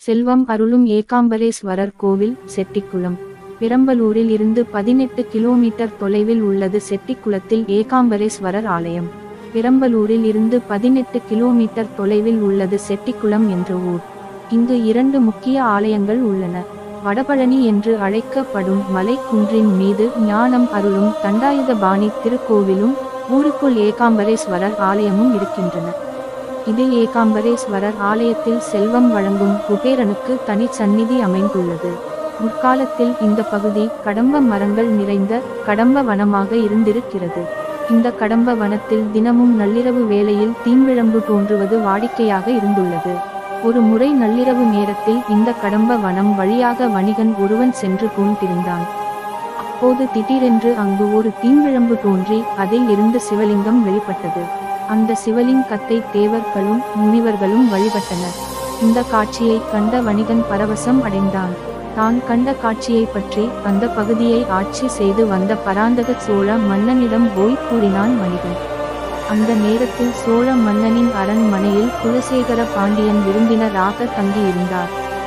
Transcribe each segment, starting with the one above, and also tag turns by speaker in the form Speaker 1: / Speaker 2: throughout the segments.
Speaker 1: செல்வம் அருளும் ஏகாம்பரேஸ்வரர் கோவில் செட்டிக்குளம் பெரம்பலூரில் இருந்து பதினெட்டு கிலோமீட்டர் தொலைவில் உள்ளது செட்டிக்குளத்தில் ஏகாம்பரேஸ்வரர் ஆலயம் பெரம்பலூரில் இருந்து பதினெட்டு கிலோமீட்டர் தொலைவில் உள்ளது செட்டிக்குளம் என்ற ஊர் இங்கு இரண்டு முக்கிய ஆலயங்கள் உள்ளன வடபழனி என்று அழைக்கப்படும் மலை குன்றின் மீது ஞானம் அருளும் தண்டாயுதபாணி திருக்கோவிலும் ஊருக்குள் ஏகாம்பரேஸ்வரர் ஆலயமும் இருக்கின்றன இதில் ஏகாம்பரேஸ்வரர் ஆலயத்தில் செல்வம் வழங்கும் குபேரனுக்கு தனி சந்நிதி அமைந்துள்ளது முற்காலத்தில் இந்த பகுதி கடம்ப மரங்கள் நிறைந்த கடம்ப வனமாக இருந்திருக்கிறது இந்த கடம்ப வனத்தில் தினமும் நள்ளிரவு வேளையில் தீம்பிழம்பு தோன்றுவது வாடிக்கையாக இருந்துள்ளது ஒரு முறை நள்ளிரவு நேரத்தில் இந்த கடம்ப வனம் வழியாக வணிகன் ஒருவன் சென்று கொண்டிருந்தான் அப்போது திடீரென்று அங்கு ஒரு தீம்பிழம்பு தோன்றி அதில் இருந்து சிவலிங்கம் வெளிப்பட்டது அந்த சிவலிங்கத்தை தேவர்களும் முனிவர்களும் வழிபட்டனர் இந்த காட்சியை கண்ட வணிகன் பரவசம் அடைந்தான் தான் கண்ட காட்சியை பற்றி அந்த பகுதியை ஆட்சி செய்து வந்த பராந்தக சோழ மன்னனிடம் போய் கூறினான் வணிகன் அந்த நேரத்தில் சோழ மன்னனின் அரண்மனையில் குலசேகர பாண்டியன் விருந்தினராக தங்கியிருந்தார்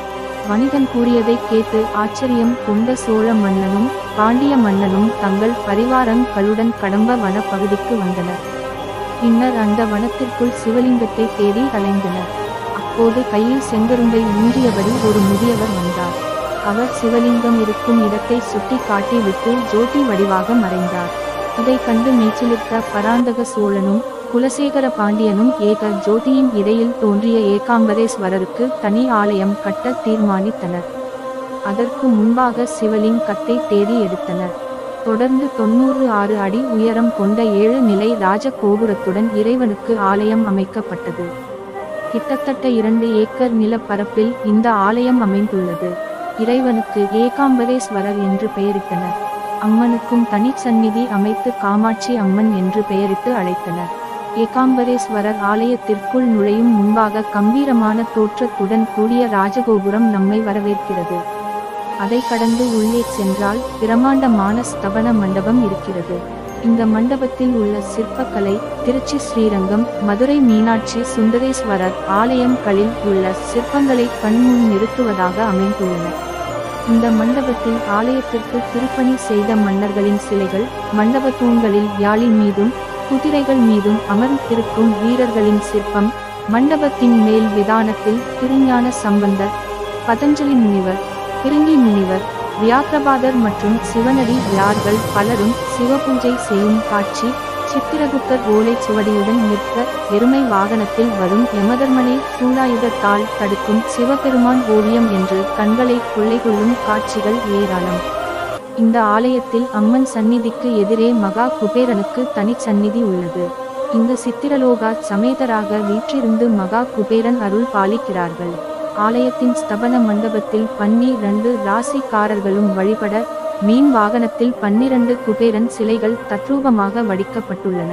Speaker 1: வணிகன் கூறியதை கேட்டு ஆச்சரியம் கொண்ட சோழ மன்னனும் பாண்டிய மன்னனும் தங்கள் பரிவாரங்களுடன் கடம்ப வனப்பகுதிக்கு வந்தனர் பின்னர் அந்த வனத்திற்குள் சிவலிங்கத்தை தேடி அலைந்தனர் அப்போது கையில் செங்கரும்பை ஊன்றியபடி ஒரு முதியவர் வந்தார் அவர் சிவலிங்கம் இருக்கும் இடத்தை சுட்டி காட்டி விட்டு ஜோதி வடிவாக மறைந்தார் இதை கண்டு மெய்ச்சிலிட்ட பராந்தக சோழனும் குலசேகர பாண்டியனும் ஏக ஜோதியின் இடையில் தோன்றிய ஏகாம்பரேஸ்வரருக்கு தனி ஆலயம் கட்ட தீர்மானித்தனர் அதற்கு முன்பாக சிவலிங்கத்தை தேடி எடுத்தனர் தொடர்ந்து தொன்னூறு ஆறு அடி உயரம் கொண்ட ஏழு நிலை ராஜ கோபுரத்துடன் இறைவனுக்கு ஆலயம் அமைக்கப்பட்டது கிட்டத்தட்ட இரண்டு ஏக்கர் நிலப்பரப்பில் இந்த ஆலயம் அமைந்துள்ளது இறைவனுக்கு ஏகாம்பரேஸ்வரர் என்று பெயரிட்டனர் அம்மனுக்கும் தனி சந்நிதி அமைத்து காமாட்சி அம்மன் என்று பெயரிட்டு அழைத்தனர் ஏகாம்பரேஸ்வரர் ஆலயத்திற்குள் நுழையும் முன்பாக கம்பீரமான தோற்றத்துடன் கூடிய ராஜகோபுரம் நம்மை வரவேற்கிறது அதை கடந்து உள்ளே சென்றால் பிரமாண்டமான ஸ்தபன மண்டபம் இருக்கிறது இந்த மண்டபத்தில் உள்ள சிற்பக்கலை திருச்சி ஸ்ரீரங்கம் மதுரை மீனாட்சி சுந்தரேஸ்வரர் ஆலயங்களில் உள்ள சிற்பங்களை கண்முன் நிறுத்துவதாக அமைந்துள்ளன இந்த மண்டபத்தில் ஆலயத்திற்கு திருப்பணி செய்த மன்னர்களின் சிலைகள் மண்டப தூண்களில் யாழின் மீதும் குதிரைகள் மீதும் அமர்ந்திருக்கும் வீரர்களின் சிற்பம் மண்டபத்தின் மேல் விதானத்தில் திருஞான சம்பந்தர் பதஞ்சலி முனிவர் பிரிங்கி முனிவர் வியாக்கிரபாதர் மற்றும் சிவனடி யார்கள் பலரும் சிவபூஜை செய்யும் காட்சி சித்திரகுப்தர் ஓலை சுவடியுடன் நிற்க எருமை வாகனத்தில் வரும் யமதர்மனை சூழாயுதத்தால் தடுக்கும் சிவபெருமான் ஓவியம் என்று கண்களை கொள்ளை கொள்ளும் காட்சிகள் ஏராளம் இந்த ஆலயத்தில் அம்மன் சந்நிதிக்கு எதிரே மகா குபேரனுக்கு தனி சந்நிதி உள்ளது இங்கு சித்திரலோகா சமேதராக வீற்றிருந்து மகா குபேரன் அருள் பாலிக்கிறார்கள் ஆலயத்தின் ஸ்தபன மண்டபத்தில் பன்னிரண்டு ராசிக்காரர்களும் வழிபட மீன் வாகனத்தில் பன்னிரண்டு குபேரன் சிலைகள் தத்ரூபமாக வடிக்கப்பட்டுள்ளன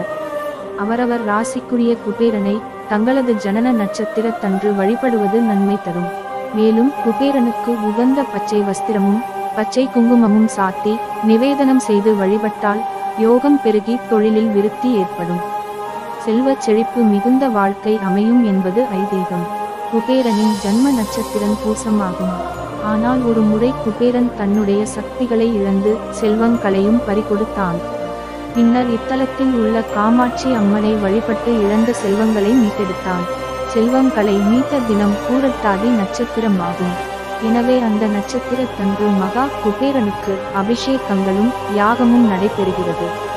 Speaker 1: அவரவர் ராசிக்குரிய குபேரனை தங்களது ஜனன நட்சத்திரத்தன்று வழிபடுவது நன்மை தரும் மேலும் குபேரனுக்கு உகந்த பச்சை வஸ்திரமும் பச்சை குங்குமமும் சாத்தி நிவேதனம் செய்து வழிபட்டால் யோகம் பெருகி தொழிலில் விருத்தி ஏற்படும் செல்வச் செழிப்பு மிகுந்த வாழ்க்கை அமையும் என்பது ஐதீகம் குபேரனின் ஜன்ம நட்சத்திரம் பூசமாகும் ஆனால் ஒரு முறை குபேரன் தன்னுடைய சக்திகளை இழந்து செல்வங்களையும் பறிகொடுத்தான் பின்னர் இத்தலத்தில் உள்ள காமாட்சி அம்மனை வழிபட்டு இழந்த செல்வங்களை மீட்டெடுத்தான் செல்வங்களை மீட்ட தினம் பூரட்டாதி நட்சத்திரமாகும் எனவே அந்த நட்சத்திரத்தன்று மகா குபேரனுக்கு அபிஷேகங்களும் யாகமும் நடைபெறுகிறது